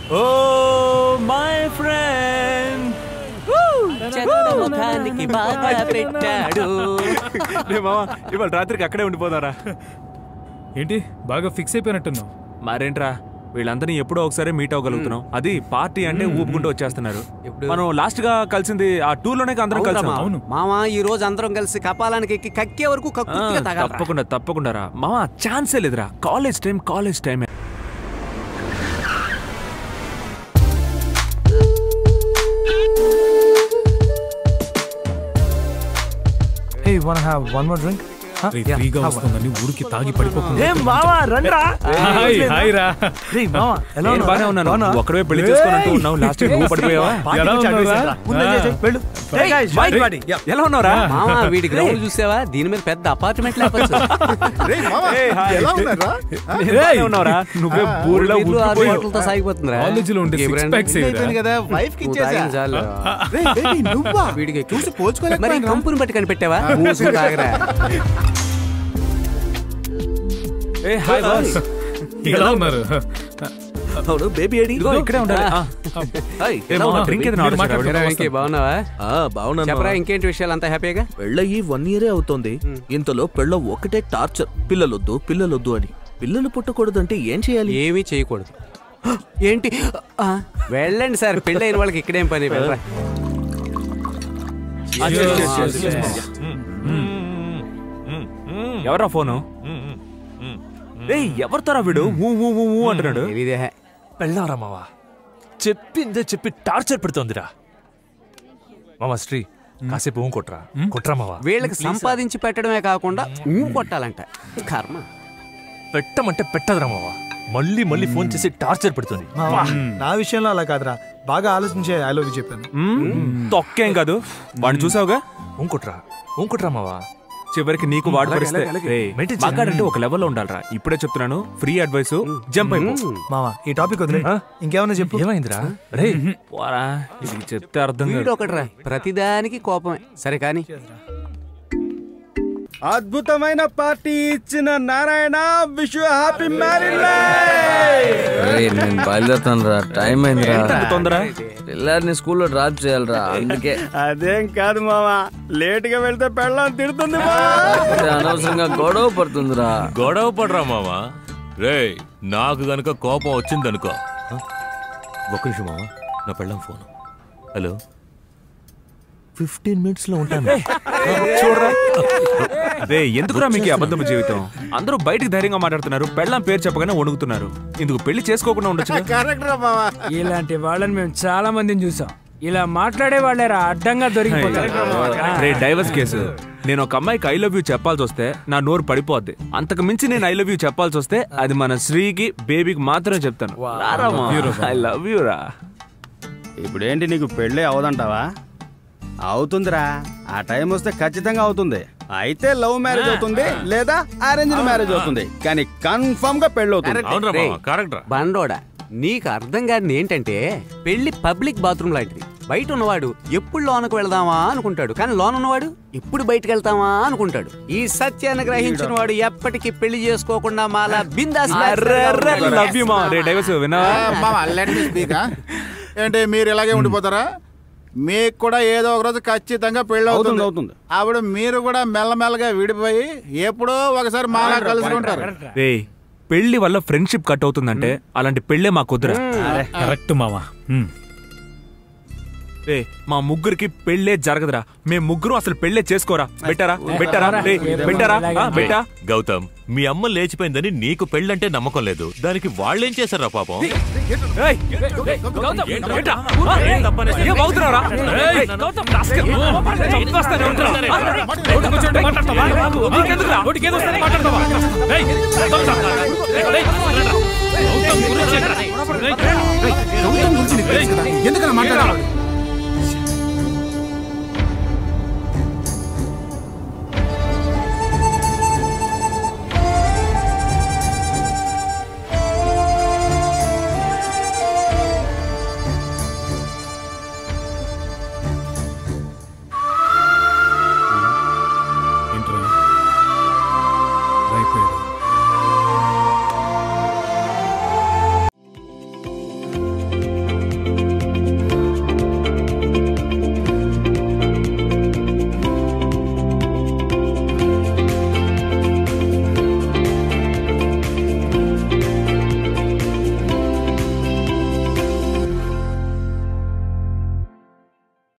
Oh my friend చెత్త ముఖానికి బాగా పెట్టాడు మామ ఇవాళ రాత్రికి అక్కడే ఉండిపోదారా ఏంటి బాగా ఫిక్స్ అయిపోయినట్టున్నావు మరేంట్రా వీళ్ళందరినీ ఎప్పుడో ఒకసారి మీట్ అవ్వగలుగుతున్నాం అది పార్టీ అంటే ఊపుకుంటూ వచ్చేస్తున్నారు మనం లాస్ట్ గా కలిసింది ఆ టూర్ లోనే అందరం అవునరా కలిసాం మామ? అవును. మామ ఈ రోజు అందరం కలిసి కపాలానికి ఎక్కి కక్కే వరకు ఆ, కక్కుర్తిగా తగలరా. తప్పకుండా తప్పకుండా రా మామ ఛాన్సే లేదురా కాలేజ్ టైం కాలేజ్ టైమే Hey, wanna have one more drink? Huh? రేయ్, ఫ్రీగా వస్తుందని ఊరికి తాగి పడిపోకుండా ఏం మావా రండ్రా హాయ్ హాయ్ రా రేయ్ మావా ఎలా నేను బాగానే ఉన్నాను ఒక్కడే పెళ్లి చేసుకోనంటూ ఉన్నావు లాస్ట్ నువ్వు పడిపోయావా ఎలా ఉన్నావురా? వెళ్ళు Hey guys, Mike, join party. Yeah. ఎలా ఉన్నావురా మామ వీడి గ్రౌండ్ చూసావా దీని మీద పెద్ద అపార్ట్మెంట్ లేకపోతే ఎలా ఉన్నారా నేను బాగానే ఉన్నావురా నువ్వే బూరిలో ఉట్టిపోయావు. హోటల్తో సాగిపోతుందిరా కాలేజీలో ఉండే ఏ సిక్స్ brand? ప్యాక్స్ అయిపోయింది కదా వైఫ్ కి నువ్వు ఇచ్చేసా తాగింది చాలు. రేయ్, baby, నువ్వా వీడికి ఎక్కువ. చూసి పోల్చుకోలేకపోయాను మరి కంపెనీ బట్టి కనిపెట్టావా మూసుకుని తాగరా ఏ హాయ్ బాస్ ఎలా ఉన్నారు అవును బేబీ ఏడి ఇదిగో ఇక్కడే ఉండాలి ఆ. హాయ్ ఏ మామ డ్రింక్ ఏదైనా ఆర్డర్ చేయరా? ఏరా వెంకీ, బాగున్నావా ఆ బాగున్నాను చెప్పరా మావా. ఇంకేంటి విషయాలు అంతా హ్యాపీగా పెళ్ళయి వన్ ఇయరే అవుతోంది ఇంతలో పెళ్ళ ఒకటే టార్చర్ పిల్లలొద్దు పిల్లలొద్దు అని పిల్లలు పుట్టకూడదంటే ఏం చేయాలి ఏమీ చేయకూడదు ఏంటి ఆ, వెళ్ళండి సార్ పెళ్ళైన వాళ్ళకి ఇక్కడేం పని వెళ్ళరా ఎవరా ఫోను ఏయ్ ఎవరితోరా వీడు ఊ ఊ ఊ ఊ అంటున్నాడు తెలీదే పెళ్ళారా మావా చెప్పిందే చెప్పి టార్చర్ పెడుతోందిరా మావా శ్రీ కాసేపు ఊం కొట్రా కొట్రా మావా వీళ్ళకి సంపాదించి పెట్టడమే కాకుండా ఊ కొట్టాలంట కర్మ పెట్టమంటే పెట్టదురా మావా మళ్ళీ మళ్ళీ ఫోన్ చేసి టార్చర్ పెడుతుంది మావా, నా విషయంలో అలా కాదురా బాగా ఆలోచించే ఐ లవ్ చెప్పాను మ్మ్? తొక్కేం కాదు వాడిని చూసావుగా ఊం కొట్రా ఊం కొట్రా మావా చివరికి నీకు వాడు పరిస్తే ఏయ్, Maintain చేయి. మగాడంటే ఒక లెవెల్లో ఉండాలిరా ఇప్పుడే చెప్తున్నాను ఫ్రీ అడ్వైస్ జంప్ అయిపో మావా ఈ టాపిక్ వదిలే ఇంకేమైనా చెప్పు ఏమైందిరా రే పోరా ఇది చెప్తే అర్థం వీడు కాదు ఒకటిరా ప్రతిదానికి కోపమే సరే కానీ అద్భుతమైన పార్టీ ఇచ్చిన నారాయణ విష్ హ్యాపీ మ్యారేజ్ నేను బయలుదేరుతాను రా టైం అయిందిరా ఏంటంత తొందర పిల్లర్ని స్కూల్లో డ్రాప్ చేయాలిరా అందుకే అదేం కాదు మావా లేట్ గా వెళ్తే పెళ్ళం తిడుతుంది అంటే అనవసరంగా గొడవ పడుతుందిరా గొడవ పడరా మావా రే నాకు గనుక కోపం వచ్చిందనుకో హ? ఒక్క నిమిషం మావా నా పెళ్ళం ఫోన్ హలో ఫిఫ్టీన్ మినిట్స్ లో ఉంటాను చూడరా రే ఎందుకురా మీకు ఈ అబద్ధపు జీవితం అందరూ బయటికి ధైర్యంగా మాట్లాడుతున్నారు పెళ్ళాం పేరు చెప్పగానే వణుకుతున్నారు ఇందుకు పెళ్లి చేసుకోకుండా ఉండొచ్చు కరెక్ట్ రా మావా ఇలాంటి వాళ్ళని మేము చాలా మందిని చూసాం ఇలా మాట్లాడే వాళ్ళేరా అడ్డంగా దొరికిపోతారు రే డైవర్స్ కేసు నేను ఒక అమ్మాయికి ఐ లవ్ యూ చెప్పాల్సి వస్తే నా నోరు పడిపోద్ది అంతకు మించి నేను ఐ లవ్ యూ చెప్పాల్సి వస్తే అది మన శ్రీకి బేబీకి మాత్రమే చెప్తాను ఐ లవ్ యూ రా ఇప్పుడేంటి నీకు పెళ్ళే అవదంటావా అవుతుందిరా ఆ టైం వస్తే ఖచ్చితంగా అవుతుంది అయితే లవ్ మ్యారేజ్ అవుతుంది లేదా అరేంజ్ మ్యారేజ్ అవుతుంది కానీ కన్ఫర్మ్ గా పెళ్ళి అవుతుంది అవునరా రేయ్, మావా కరెక్ట్ రా బండోడా నీకు అర్థం కాదు ఏంటంటే పెళ్లి పబ్లిక్ బాత్రూమ్ లాంటిది బయట ఉన్నవాడు ఎప్పుడు లోనకు వెళదామా అనుకుంటాడు కానీ లోన్ ఉన్నవాడు ఎప్పుడు బయటకు వెళ్తామా అనుకుంటాడు ఈ సత్యాన్ని గ్రహించిన వాడు ఎప్పటికీ పెళ్లి చేసుకోకుండా మాలా బిందాస్ లవ్ యూ మా రే డైవర్స్ విన్నావా ఏంటి మీరు ఇలాగే ఉండిపోతారా మీకు కూడా ఏదో ఒక రోజు ఖచ్చితంగా పెళ్ళి అవుతుంది అవుతుంది అవుతుంది అప్పుడు మీరు కూడా మెల్లమెల్లగా విడిపోయి ఎప్పుడో ఒకసారి మాలా కలుసుకుంటారు రే పెళ్లి వల్ల ఫ్రెండ్షిప్ కట్ అవుతుందంటే అలాంటి పెళ్ళే మా కుదరా కరెక్ట్ మావా హ్మ్. రే మా ముగ్గురికి పెళ్ళే జరగదురా మేము ముగ్గురు అసలు పెళ్ళే చేసుకోరా బెట్టరా బెట్టరా రే బెట్టరా ఆ, బెట్టా గౌతమ్ మీ అమ్మ లేచిపోయిందని నీకు పెళ్ళంటే నమ్మకం లేదు దానికి వాళ్ళేం చేశారా పాపం ఏయ్! ఏంట్రా? ఆ, ఏం అవుతున్నావురా? ఏయ్! రాస్కెల్. చంపేస్తానే ఉంటారా? ఆ, రోడ్డుకు కూర్చోండి, మాట్లాడతావా? నీకెందుకురా? రేయ్, గౌతమ్ రా. రేయ్, గౌతమ్ గురించి ఏంట్రా? రేయ్, ఎందుకలా మాట్లాడాలి